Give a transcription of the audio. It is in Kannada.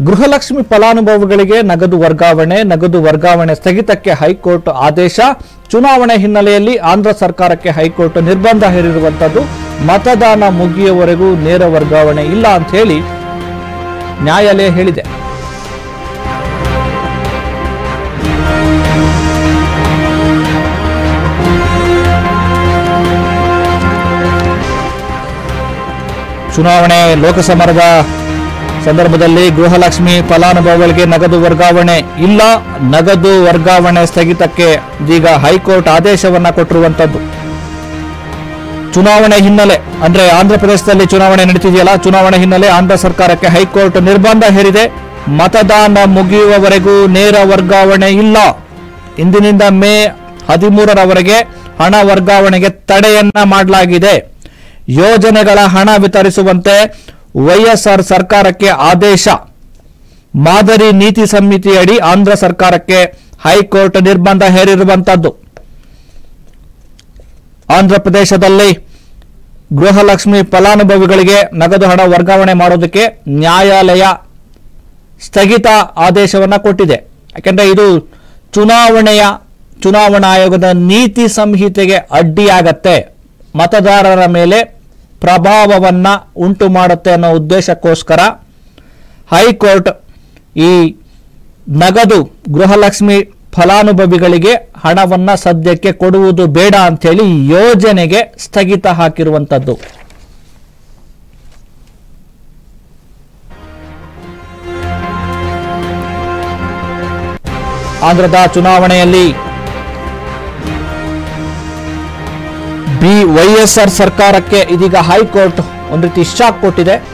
ಗೃಹಲಕ್ಷ್ಮಿ ಫಲಾನುಭವಿಗಳಿಗೆ ನಗದು ವರ್ಗಾವಣೆ ನಗದು ವರ್ಗಾವಣೆ ಸ್ಥಗಿತಕ್ಕೆ ಹೈಕೋರ್ಟ್ ಆದೇಶ ಚುನಾವಣೆ ಹಿನ್ನೆಲೆಯಲ್ಲಿ ಆಂಧ್ರ ಸರ್ಕಾರಕ್ಕೆ ಹೈಕೋರ್ಟ್ ನಿರ್ಬಂಧ ಹೇರಿರುವಂತದ್ದು ಮತದಾನ ಮುಗಿಯುವವರೆಗೂ ನೇರ ವರ್ಗಾವಣೆ ಇಲ್ಲ ಅಂತ ಹೇಳಿ ನ್ಯಾಯಾಲಯ ಹೇಳಿದೆ ಚುನಾವಣೆ ಲೋಕಸಮರದ ಸಂದರ್ಭದಲ್ಲಿ ಗೃಹಲಕ್ಷ್ಮಿ ಫಲಾನುಭವಿಗಳಿಗೆ ನಗದು ವರ್ಗಾವಣೆ ಇಲ್ಲ ನಗದು ವರ್ಗಾವಣೆ ಸ್ಥಗಿತಕ್ಕೆ ಇದೀಗ ಹೈಕೋರ್ಟ್ ಆದೇಶವನ್ನ ಕೊಟ್ಟಿರುವಂತದ್ದು ಚುನಾವಣೆ ಹಿನ್ನೆಲೆ ಅಂದ್ರೆ ಆಂಧ್ರ ಪ್ರದೇಶದಲ್ಲಿ ಚುನಾವಣೆ ನಡೀತಿದೆಯಲ್ಲ ಚುನಾವಣೆ ಹಿನ್ನೆಲೆ ಆಂಧ್ರ ಸರ್ಕಾರಕ್ಕೆ ಹೈಕೋರ್ಟ್ ನಿರ್ಬಂಧ ಹೇರಿದೆ ಮತದಾನ ಮುಗಿಯುವವರೆಗೂ ನೇರ ವರ್ಗಾವಣೆ ಇಲ್ಲ ಇಂದಿನಿಂದ ಮೇ ಹದಿಮೂರರವರೆಗೆ ಹಣ ವರ್ಗಾವಣೆಗೆ ತಡೆಯನ್ನ ಮಾಡಲಾಗಿದೆ ಯೋಜನೆಗಳ ಹಣ ವಿತರಿಸುವಂತೆ ವೈಎಸ್ಆರ್ ಸರ್ಕಾರಕ್ಕೆ ಆದೇಶ ಮಾದರಿ ನೀತಿ ಸಮಿತಿಯಡಿ ಆಂಧ್ರ ಸರ್ಕಾರಕ್ಕೆ ಹೈಕೋರ್ಟ್ ನಿರ್ಬಂಧ ಹೇರಿರುವಂತದ್ದು ಆಂಧ್ರ ಪ್ರದೇಶದಲ್ಲಿ ಗೃಹಲಕ್ಷ್ಮಿ ಫಲಾನುಭವಿಗಳಿಗೆ ನಗದು ಹಣ ವರ್ಗಾವಣೆ ಮಾಡೋದಕ್ಕೆ ನ್ಯಾಯಾಲಯ ಸ್ಥಗಿತ ಆದೇಶವನ್ನ ಕೊಟ್ಟಿದೆ ಯಾಕೆಂದ್ರೆ ಇದು ಚುನಾವಣೆಯ ಚುನಾವಣಾ ಆಯೋಗದ ನೀತಿ ಸಂಹಿತೆಗೆ ಅಡ್ಡಿಯಾಗತ್ತೆ ಮತದಾರರ ಮೇಲೆ ಪ್ರಭಾವವನ್ನ ಉಂಟು ಮಾಡುತ್ತೆ ಅನ್ನೋ ಉದ್ದೇಶಕ್ಕೋಸ್ಕರ ಹೈಕೋರ್ಟ್ ಈ ನಗದು ಗೃಹಲಕ್ಷ್ಮಿ ಫಲಾನುಭವಿಗಳಿಗೆ ಹಣವನ್ನ ಸದ್ಯಕ್ಕೆ ಕೊಡುವುದು ಬೇಡ ಅಂಥೇಳಿ ಯೋಜನೆಗೆ ಸ್ಥಗಿತ ಹಾಕಿರುವಂತದ್ದು ಆಂಧ್ರದ ಚುನಾವಣೆಯಲ್ಲಿ ಬಿ ವೈಎಸ್ಆರ್ ಸರ್ಕಾರಕ್ಕೆ ಇದೀಗ ಹೈಕೋರ್ಟ್ ಒಂದು ರೀತಿ ಶಾಕ್ ಕೊಟ್ಟಿದೆ